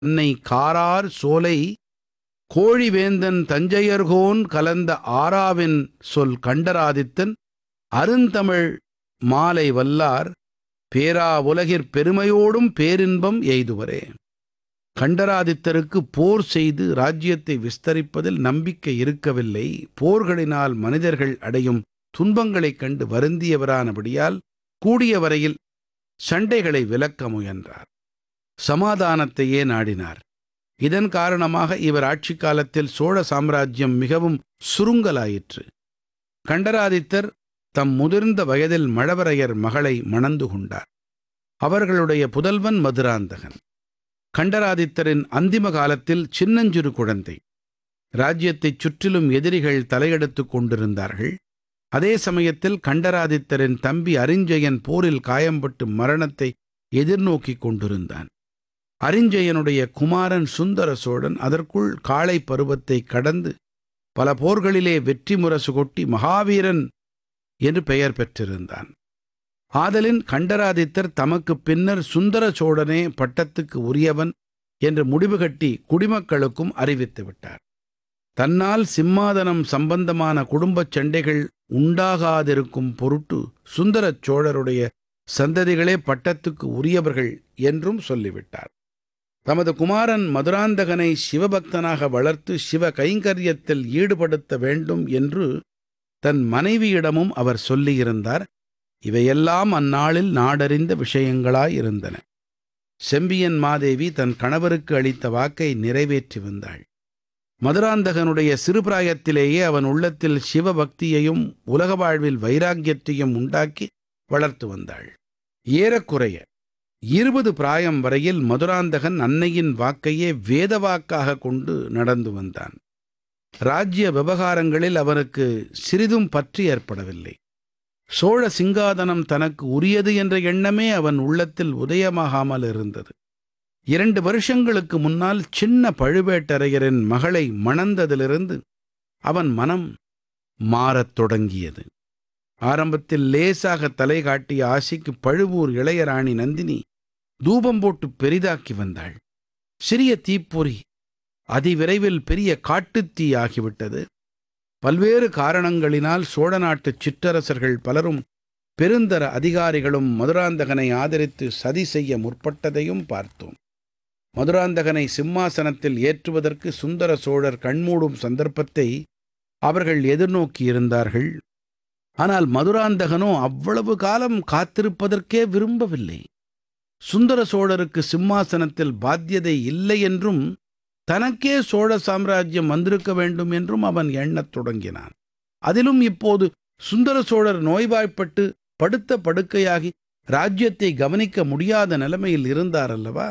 அன்னை காரார் சோலை கோழிவேந்தன் தஞ்சையர்கோன் கலந்த ஆராவின் சொல் கண்டராதித்தன் அருந்தமிழ் மாலை வல்லார் பேரா உலகிற் பெருமையோடும் பேரின்பம் எய்துவரே கண்டராதித்தருக்கு போர் செய்து ராஜ்யத்தை விஸ்தரிப்பதில் நம்பிக்கை இருக்கவில்லை போர்களினால் மனிதர்கள் அடையும் துன்பங்களைக் கண்டு வருந்தியவரானபடியால் கூடிய வரையில் சண்டைகளை விலக்க முயன்றார் சமாதானத்தையே நாடினார் இதன் காரணமாக இவர் ஆட்சி காலத்தில் சோழ சாம்ராஜ்யம் மிகவும் சுருங்கலாயிற்று கண்டராதித்தர் தம் முதிர்ந்த வயதில் மழவரையர் மகளை மணந்து கொண்டார் அவர்களுடைய புதல்வன் மதுராந்தகன் கண்டராதித்தரின் அந்திம காலத்தில் சின்னஞ்சிறு குழந்தை ராஜ்யத்தைச் சுற்றிலும் எதிரிகள் தலையெடுத்துக் கொண்டிருந்தார்கள் அதே சமயத்தில் கண்டராதித்தரின் தம்பி அரிஞ்சயன் போரில் காயம்பட்டு மரணத்தை எதிர்நோக்கிக் கொண்டிருந்தான் அரிஞ்சயனுடைய குமாரன் சுந்தர சோழன் அதற்குள் காளை பருவத்தை கடந்து பல போர்களிலே வெற்றி முரசு கொட்டி மகாவீரன் என்று பெயர் பெற்றிருந்தான் ஆதலின் கண்டராதித்தர் தமக்கு பின்னர் சுந்தர சோழனே பட்டத்துக்கு உரியவன் என்று முடிவு கட்டி குடிமக்களுக்கும் அறிவித்து விட்டார் தன்னால் சிம்மாதனம் சம்பந்தமான குடும்பச் சண்டைகள் உண்டாகாதிருக்கும் பொருட்டு சுந்தரச் சோழருடைய சந்ததிகளே பட்டத்துக்கு உரியவர்கள் என்றும் சொல்லிவிட்டார் தமது குமாரன் மதுராந்தகனை சிவபக்தனாக வளர்த்து சிவ கைங்கரியத்தில் ஈடுபடுத்த வேண்டும் என்று தன் மனைவியிடமும் அவர் சொல்லியிருந்தார் இவையெல்லாம் அந்நாளில் நாடறிந்த விஷயங்களாயிருந்தன செம்பியன் மாதேவி தன் கணவருக்கு அளித்த வாக்கை நிறைவேற்றி வந்தாள் மதுராந்தகனுடைய சிறுபிராயத்திலேயே அவன் உள்ளத்தில் சிவபக்தியையும் உலக வாழ்வில் வைராக்கியத்தையும் உண்டாக்கி வளர்த்து வந்தாள் ஏறக்குறைய இருபது பிராயம் வரையில் மதுராந்தகன் அன்னையின் வாக்கையே வேத வாக்காக கொண்டு நடந்து வந்தான் ராஜ்ய விவகாரங்களில் அவனுக்கு சிறிதும் பற்று ஏற்படவில்லை சோழ சிங்காதனம் தனக்கு உரியது என்ற எண்ணமே அவன் உள்ளத்தில் உதயமாகாமல் இருந்தது இரண்டு வருஷங்களுக்கு முன்னால் சின்ன பழுவேட்டரையரின் மகளை மணந்ததிலிருந்து அவன் மனம் மாறத் தொடங்கியது ஆரம்பத்தில் லேசாக தலை காட்டிய ஆசைக்கு பழுவூர் இளையராணி நந்தினி தூபம் போட்டு பெரிதாக்கி வந்தாள் சிறிய தீப்பொறி அதிவிரைவில் பெரிய காட்டுத்தீ ஆகிவிட்டது பல்வேறு காரணங்களினால் சோழ நாட்டுச் சிற்றரசர்கள் பலரும் பெருந்தர அதிகாரிகளும் மதுராந்தகனை ஆதரித்து சதி செய்ய முற்பட்டதையும் பார்த்தோம் மதுராந்தகனை சிம்மாசனத்தில் ஏற்றுவதற்கு சுந்தர சோழர் கண்மூடும் சந்தர்ப்பத்தை அவர்கள் எதிர்நோக்கியிருந்தார்கள் ஆனால் மதுராந்தகனோ அவ்வளவு காலம் காத்திருப்பதற்கே விரும்பவில்லை சுந்தர சோழருக்கு சிம்மாசனத்தில் பாத்தியதை இல்லை என்றும் தனக்கே சோழ சாம்ராஜ்யம் வந்திருக்க வேண்டும் என்றும் அவன் எண்ணத் தொடங்கினான் அதிலும் இப்போது சுந்தர சோழர் நோய்வாய்ப்பட்டு படுத்த படுக்கையாகி ராஜ்யத்தை கவனிக்க முடியாத நிலைமையில் இருந்தார் அல்லவா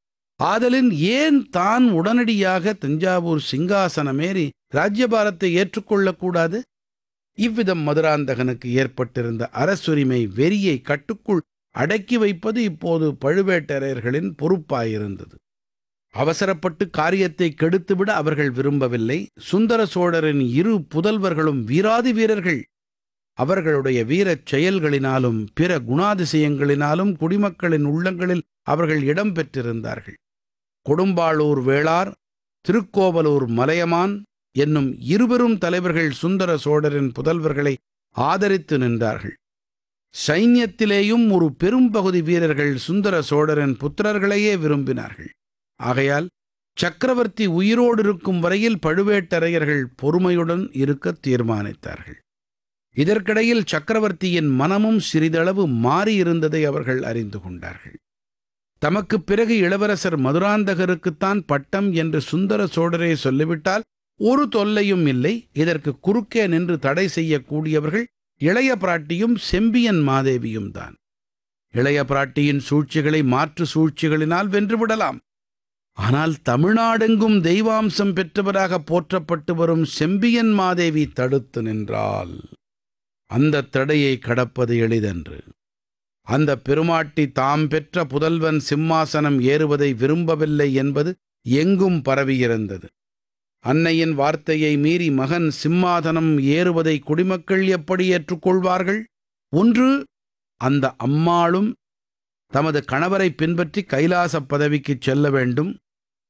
ஆதலின் ஏன் தான் உடனடியாக தஞ்சாவூர் சிங்காசனமேறி ராஜ்யபாரத்தை ஏற்றுக்கொள்ளக்கூடாது இவ்விதம் மதுராந்தகனுக்கு ஏற்பட்டிருந்த அரசுரிமை வெறியை கட்டுக்குள் அடக்கி வைப்பது இப்போது பழுவேட்டரையர்களின் பொறுப்பாயிருந்தது அவசரப்பட்டு காரியத்தை கெடுத்துவிட அவர்கள் விரும்பவில்லை சுந்தர சோழரின் இரு புதல்வர்களும் வீராதி வீரர்கள் அவர்களுடைய வீரச் செயல்களினாலும் பிற குணாதிசயங்களினாலும் குடிமக்களின் உள்ளங்களில் அவர்கள் இடம் பெற்றிருந்தார்கள் கொடும்பாளூர் வேளார் திருக்கோவலூர் மலையமான் என்னும் இருவரும் தலைவர்கள் சுந்தர சோழரின் புதல்வர்களை ஆதரித்து நின்றார்கள் சைன்யத்திலேயும் ஒரு பெரும்பகுதி வீரர்கள் சுந்தர சோழரின் புத்திரர்களையே விரும்பினார்கள் ஆகையால் சக்கரவர்த்தி உயிரோடு இருக்கும் வரையில் பழுவேட்டரையர்கள் பொறுமையுடன் இருக்க தீர்மானித்தார்கள் இதற்கிடையில் சக்கரவர்த்தியின் மனமும் சிறிதளவு மாறியிருந்ததை அவர்கள் அறிந்து கொண்டார்கள் தமக்குப் பிறகு இளவரசர் மதுராந்தகருக்குத்தான் பட்டம் என்று சுந்தர சோழரே சொல்லிவிட்டால் ஒரு தொல்லையும் இல்லை இதற்கு குறுக்கே நின்று தடை செய்யக்கூடியவர்கள் இளைய பிராட்டியும் செம்பியன் மாதேவியும் தான் இளைய பிராட்டியின் சூழ்ச்சிகளை மாற்று சூழ்ச்சிகளினால் வென்றுவிடலாம் ஆனால் தமிழ்நாடெங்கும் தெய்வாம்சம் பெற்றவராக போற்றப்பட்டு வரும் செம்பியன் மாதேவி தடுத்து நின்றால் அந்த தடையை கடப்பது எளிதன்று அந்த பெருமாட்டி தாம் பெற்ற புதல்வன் சிம்மாசனம் ஏறுவதை விரும்பவில்லை என்பது எங்கும் பரவியிருந்தது அன்னையின் வார்த்தையை மீறி மகன் சிம்மாதனம் ஏறுவதை குடிமக்கள் எப்படி ஏற்றுக்கொள்வார்கள் ஒன்று அந்த அம்மாளும் தமது கணவரை பின்பற்றி கைலாச பதவிக்கு செல்ல வேண்டும்